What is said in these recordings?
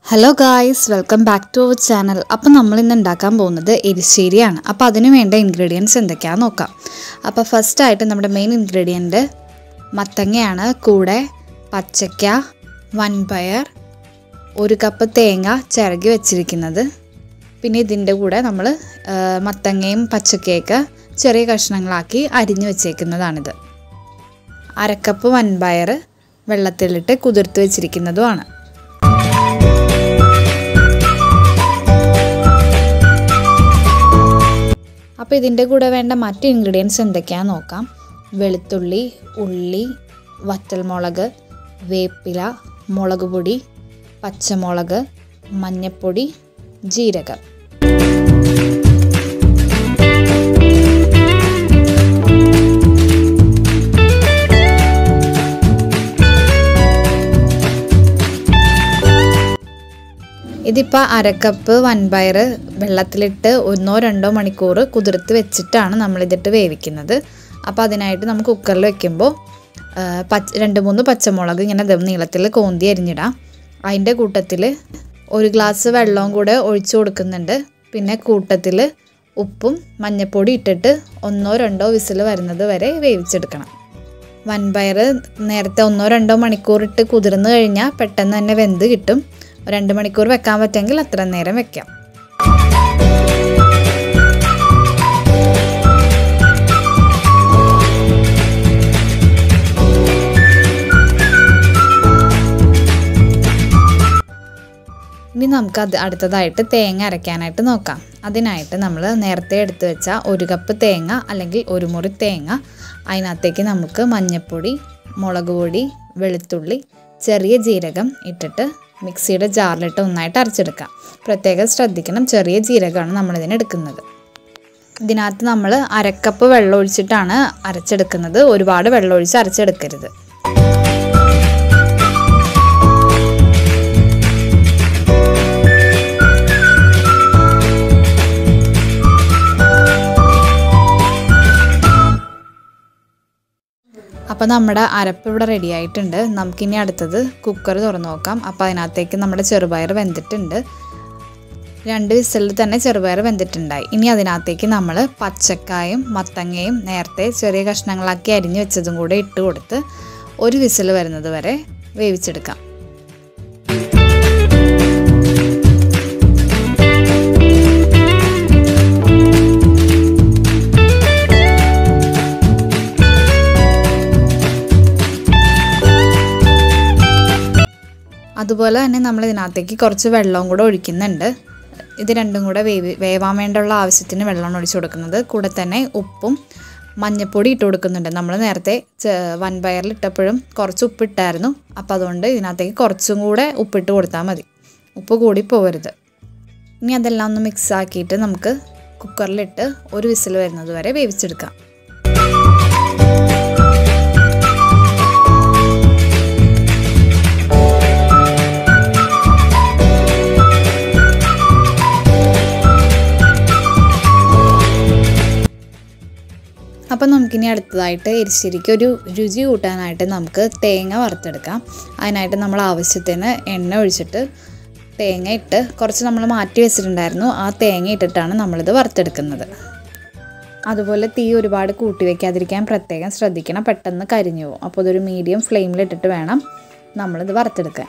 hello guys welcome back to our channel അപ്പം നമ്മൾ ഇന്ന് ഉണ്ടാക്കാൻ പോകുന്നത് എരിശ്ശേരിയാണ് അപ്പോൾ അതിന് വേണ്ട ഇൻഗ്രീഡിയൻസ് എന്തൊക്കെയാണെന്ന് നോക്കാം അപ്പോൾ ഫസ്റ്റ് ആയിട്ട് നമ്മുടെ മെയിൻ ഇൻഗ്രീഡിയൻറ്റ് മത്തങ്ങയാണ് കൂടെ പച്ചയ്ക്ക വൻപയർ ഒരു കപ്പ് തേങ്ങ ചിരകി വെച്ചിരിക്കുന്നത് പിന്നെ ഇതിൻ്റെ കൂടെ നമ്മൾ മത്തങ്ങയും പച്ചക്കയൊക്കെ ചെറിയ കഷ്ണങ്ങളാക്കി അരിഞ്ഞു വെച്ചേക്കുന്നതാണിത് അരക്കപ്പ് വൻപയർ വെള്ളത്തിലിട്ട് കുതിർത്ത് വെച്ചിരിക്കുന്നതുമാണ് അപ്പോൾ ഇതിൻ്റെ കൂടെ വേണ്ട മറ്റ് ഇൻഗ്രീഡിയൻസ് എന്തൊക്കെയാണെന്ന് നോക്കാം വെളുത്തുള്ളി ഉള്ളി വറ്റൽമുളക് വേപ്പില മുളക് പൊടി പച്ചമുളക് മഞ്ഞൾപ്പൊടി ജീരകം ഇതിപ്പോൾ അരക്കപ്പ് വൻപയർ വെള്ളത്തിലിട്ട് ഒന്നോ രണ്ടോ മണിക്കൂർ കുതിർത്ത് വെച്ചിട്ടാണ് നമ്മളിതിട്ട് വേവിക്കുന്നത് അപ്പോൾ അതിനായിട്ട് നമുക്ക് കുക്കറിൽ വെക്കുമ്പോൾ പച്ച രണ്ട് മൂന്ന് പച്ചമുളക് ഇങ്ങനെ ദം നീളത്തിൽ കോന്തി അരിഞ്ഞിടാം അതിൻ്റെ കൂട്ടത്തിൽ ഒരു ഗ്ലാസ് വെള്ളവും കൂടെ ഒഴിച്ചു കൊടുക്കുന്നുണ്ട് പിന്നെ കൂട്ടത്തിൽ ഉപ്പും മഞ്ഞൾപ്പൊടി ഇട്ടിട്ട് ഒന്നോ രണ്ടോ വിസിൽ വരുന്നത് വരെ വേവിച്ചെടുക്കണം വൻപയർ നേരത്തെ ഒന്നോ രണ്ടോ മണിക്കൂർ ഇട്ട് കുതിർന്ന് കഴിഞ്ഞാൽ പെട്ടെന്ന് തന്നെ വെന്ത് കിട്ടും രണ്ട് മണിക്കൂർ വെക്കാൻ പറ്റുമെങ്കിൽ അത്ര നേരം വെക്കാം ഇനി നമുക്ക് അത് അടുത്തതായിട്ട് തേങ്ങ അരയ്ക്കാനായിട്ട് നോക്കാം അതിനായിട്ട് നമ്മൾ നേരത്തെ എടുത്തു വെച്ച ഒരു കപ്പ് തേങ്ങ അല്ലെങ്കിൽ ഒരു മുറി തേങ്ങ അതിനകത്തേക്ക് നമുക്ക് മഞ്ഞൾപ്പൊടി മുളക് പൊടി വെളുത്തുള്ളി ചെറിയ ജീരകം ഇട്ടിട്ട് മിക്സിയുടെ ജാറിലിട്ട് ഒന്നായിട്ട് അരച്ചെടുക്കാം പ്രത്യേകം ശ്രദ്ധിക്കണം ചെറിയ ജീരകമാണ് നമ്മളിതിന് എടുക്കുന്നത് ഇതിനകത്ത് നമ്മൾ അരക്കപ്പ് വെള്ളം ഒഴിച്ചിട്ടാണ് അരച്ചെടുക്കുന്നത് ഒരുപാട് വെള്ളം ഒഴിച്ച് അരച്ചെടുക്കരുത് അപ്പോൾ നമ്മുടെ അരപ്പ് ഇവിടെ റെഡി ആയിട്ടുണ്ട് നമുക്കിനി അടുത്തത് കുക്കർ തുറന്ന് നോക്കാം അപ്പോൾ അതിനകത്തേക്ക് നമ്മുടെ ചെറുപയർ വെന്തിട്ടുണ്ട് രണ്ട് വിസലിൽ തന്നെ ചെറുപയർ വെന്തിട്ടുണ്ടായി ഇനി അതിനകത്തേക്ക് നമ്മൾ പച്ചക്കായും മത്തങ്ങയും നേരത്തെ ചെറിയ കഷ്ണങ്ങളാക്കി അരിഞ്ഞു വെച്ചതും കൂടെ ഇട്ട് കൊടുത്ത് ഒരു വിസിൽ വരുന്നത് വരെ വേവിച്ചെടുക്കാം അതുപോലെ തന്നെ നമ്മൾ ഇതിനകത്തേക്ക് കുറച്ച് വെള്ളവും കൂടെ ഒഴിക്കുന്നുണ്ട് ഇത് രണ്ടും കൂടെ വേവി വേവാൻ വേണ്ടിയുള്ള ആവശ്യത്തിന് വെള്ളമാണ് ഒഴിച്ചു കൊടുക്കുന്നത് കൂടെ തന്നെ ഉപ്പും മഞ്ഞൾപ്പൊടി ഇട്ട് കൊടുക്കുന്നുണ്ട് നമ്മൾ നേരത്തെ വൻപയറിൽ ഇട്ടപ്പോഴും കുറച്ച് ഉപ്പിട്ടായിരുന്നു അപ്പോൾ അതുകൊണ്ട് ഇതിനകത്തേക്ക് കുറച്ചും കൂടെ ഉപ്പിട്ട് കൊടുത്താൽ മതി ഉപ്പ് കൂടി പോകരുത് ഇനി അതെല്ലാം ഒന്ന് മിക്സ് ആക്കിയിട്ട് നമുക്ക് കുക്കറിലിട്ട് ഒരു വിസിൽ വരുന്നത് വരെ വേവിച്ചെടുക്കാം അപ്പം നമുക്കിനി അടുത്തതായിട്ട് എരിശ്ശേരിക്ക് ഒരു രുചി കൂട്ടാനായിട്ട് നമുക്ക് തേങ്ങ വറുത്തെടുക്കാം അതിനായിട്ട് നമ്മൾ ആവശ്യത്തിന് എണ്ണ ഒഴിച്ചിട്ട് തേങ്ങ ഇട്ട് കുറച്ച് നമ്മൾ മാറ്റി വെച്ചിട്ടുണ്ടായിരുന്നു ആ തേങ്ങ ഇട്ടിട്ടാണ് നമ്മളിത് വറുത്തെടുക്കുന്നത് അതുപോലെ തീ ഒരുപാട് കൂട്ടി വയ്ക്കാതിരിക്കാൻ പ്രത്യേകം ശ്രദ്ധിക്കണം പെട്ടെന്ന് കരിഞ്ഞു പോകും അപ്പോൾ ഇതൊരു മീഡിയം ഫ്ലെയിമിലിട്ടിട്ട് വേണം നമ്മളിത് വറുത്തെടുക്കാൻ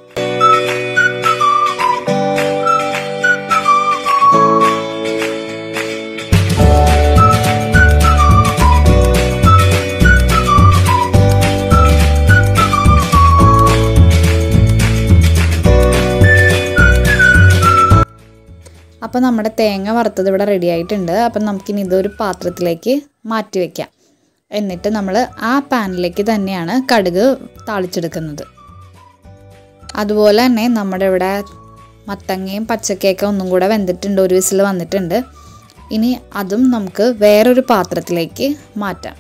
അപ്പോൾ നമ്മുടെ തേങ്ങ വറുത്തത് ഇവിടെ റെഡി ആയിട്ടുണ്ട് അപ്പം നമുക്കിനി ഇതൊരു പാത്രത്തിലേക്ക് മാറ്റി വയ്ക്കാം എന്നിട്ട് നമ്മൾ ആ പാനിലേക്ക് തന്നെയാണ് കടുക് താളിച്ചെടുക്കുന്നത് അതുപോലെ തന്നെ നമ്മുടെ ഇവിടെ മത്തങ്ങയും പച്ചക്കയൊക്കെ ഒന്നും കൂടെ വെന്തിട്ടുണ്ട് ഒരു വിസിൽ വന്നിട്ടുണ്ട് ഇനി അതും നമുക്ക് വേറൊരു പാത്രത്തിലേക്ക് മാറ്റാം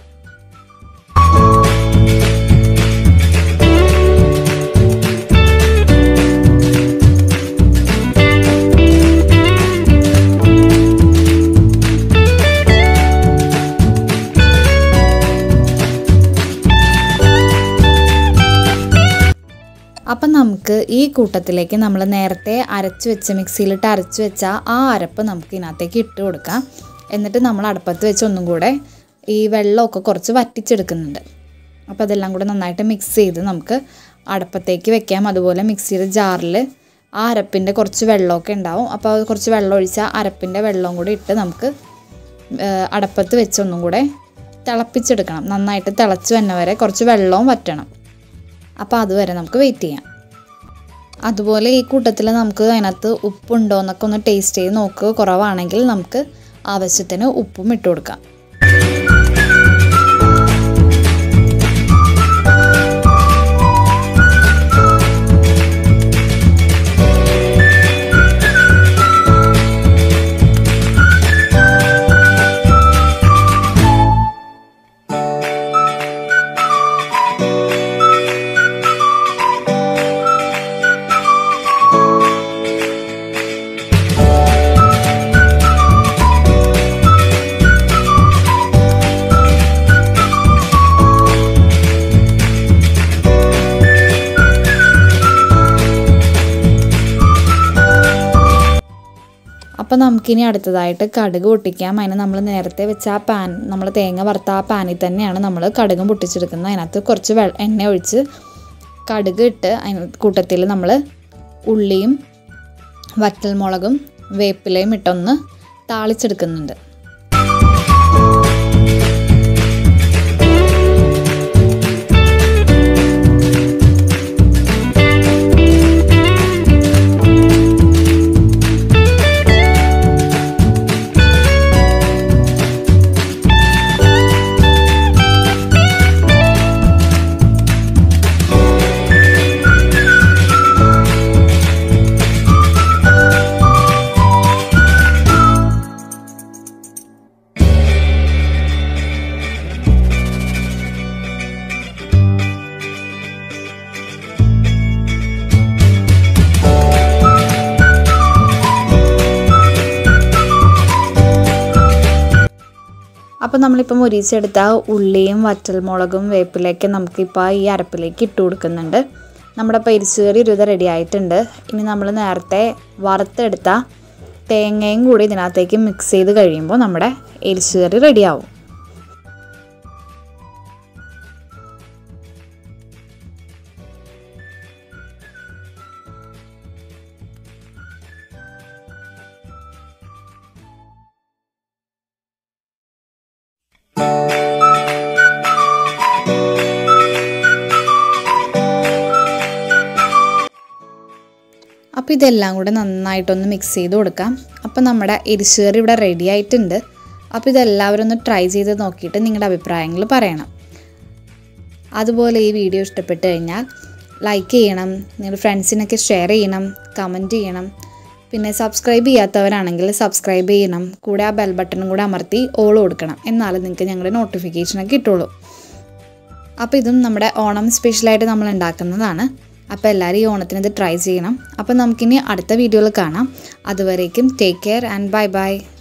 അപ്പം നമുക്ക് ഈ കൂട്ടത്തിലേക്ക് നമ്മൾ നേരത്തെ അരച്ച് വെച്ച മിക്സിയിലിട്ട് അരച്ച് വെച്ച ആ അരപ്പ് നമുക്ക് ഇതിനകത്തേക്ക് ഇട്ട് കൊടുക്കാം എന്നിട്ട് നമ്മൾ അടുപ്പത്ത് വെച്ച് ഒന്നും കൂടെ ഈ വെള്ളമൊക്കെ കുറച്ച് വറ്റിച്ചെടുക്കുന്നുണ്ട് അപ്പോൾ അതെല്ലാം കൂടെ നന്നായിട്ട് മിക്സ് ചെയ്ത് നമുക്ക് അടുപ്പത്തേക്ക് വെക്കാം അതുപോലെ മിക്സിയുടെ ജാറിൽ ആ അരപ്പിൻ്റെ കുറച്ച് വെള്ളമൊക്കെ ഉണ്ടാവും അപ്പോൾ അത് കുറച്ച് വെള്ളം ഒഴിച്ചാൽ അരപ്പിൻ്റെ വെള്ളവും കൂടി ഇട്ട് നമുക്ക് ഏഹ്, അടപ്പത്ത് വെച്ച് ഒന്നും കൂടെ തിളപ്പിച്ചെടുക്കണം നന്നായിട്ട് തിളച്ച് വന്ന വരെ കുറച്ച് വെള്ളവും വറ്റണം അപ്പോൾ അതുവരെ നമുക്ക് വെയിറ്റ് ചെയ്യാം അതുപോലെ ഈ കൂട്ടത്തിൽ നമുക്ക് അതിനകത്ത് ഉപ്പുണ്ടോ എന്നൊക്കെ ഒന്ന് ടേസ്റ്റ് ചെയ്ത് നോക്കുക കുറവാണെങ്കിൽ നമുക്ക് ആവശ്യത്തിന് ഉപ്പും ഇട്ട് കൊടുക്കാം അപ്പോൾ നമുക്കിനി അടുത്തതായിട്ട് കടുക് പൊട്ടിക്കാം അതിന് നമ്മൾ നേരത്തെ വെച്ച ആ പാൻ നമ്മൾ തേങ്ങ വറുത്ത ആ പാനിൽ തന്നെയാണ് നമ്മൾ കടുകും പൊട്ടിച്ചെടുക്കുന്നത് അതിനകത്ത് കുറച്ച് വെ എണ്ണ ഒഴിച്ച് കടുക് ഇട്ട് അതിന് കൂട്ടത്തിൽ നമ്മൾ ഉള്ളിയും വറ്റൽമുളകും വേപ്പിലയും ഇട്ടൊന്ന് താളിച്ചെടുക്കുന്നുണ്ട് അപ്പോൾ നമ്മളിപ്പോൾ മുരിച്ചെടുത്ത ഉള്ളിയും വറ്റൽമുളകും വേപ്പിലേക്ക് നമുക്കിപ്പോൾ ഈ അരപ്പിലേക്ക് ഇട്ട് കൊടുക്കുന്നുണ്ട് നമ്മുടെ പരിച്ചുകറി ഇരുപത് റെഡി ആയിട്ടുണ്ട് ഇനി നമ്മൾ നേരത്തെ വറുത്തെടുത്ത തേങ്ങയും കൂടി ഇതിനകത്തേക്ക് മിക്സ് ചെയ്ത് കഴിയുമ്പോൾ നമ്മുടെ എരിച്ചുകറി റെഡിയാവും അപ്പോൾ ഇതെല്ലാം കൂടെ നന്നായിട്ടൊന്ന് മിക്സ് ചെയ്ത് കൊടുക്കാം അപ്പോൾ നമ്മുടെ എരിശ്ശേറി ഇവിടെ റെഡി ആയിട്ടുണ്ട് അപ്പോൾ ഇതെല്ലാവരും ഒന്ന് ട്രൈ ചെയ്ത് നോക്കിയിട്ട് നിങ്ങളുടെ അഭിപ്രായങ്ങൾ പറയണം അതുപോലെ ഈ വീഡിയോ ഇഷ്ടപ്പെട്ട് കഴിഞ്ഞാൽ ലൈക്ക് ചെയ്യണം നിങ്ങളുടെ ഫ്രണ്ട്സിനൊക്കെ ഷെയർ ചെയ്യണം കമൻറ്റ് ചെയ്യണം പിന്നെ സബ്സ്ക്രൈബ് ചെയ്യാത്തവരാണെങ്കിൽ സബ്സ്ക്രൈബ് ചെയ്യണം കൂടെ ആ ബെൽ ബട്ടണും കൂടെ അമർത്തി ഓൾ കൊടുക്കണം എന്നാലും നിങ്ങൾക്ക് ഞങ്ങളുടെ നോട്ടിഫിക്കേഷനൊക്കെ കിട്ടുള്ളൂ അപ്പോൾ ഇതും നമ്മുടെ ഓണം സ്പെഷ്യലായിട്ട് നമ്മൾ ഉണ്ടാക്കുന്നതാണ് അപ്പോൾ എല്ലാവരും ഈ ഓണത്തിന് ഇത് ട്രൈ ചെയ്യണം അപ്പോൾ നമുക്കിനി അടുത്ത വീഡിയോയിൽ കാണാം അതുവരേക്കും take care and bye by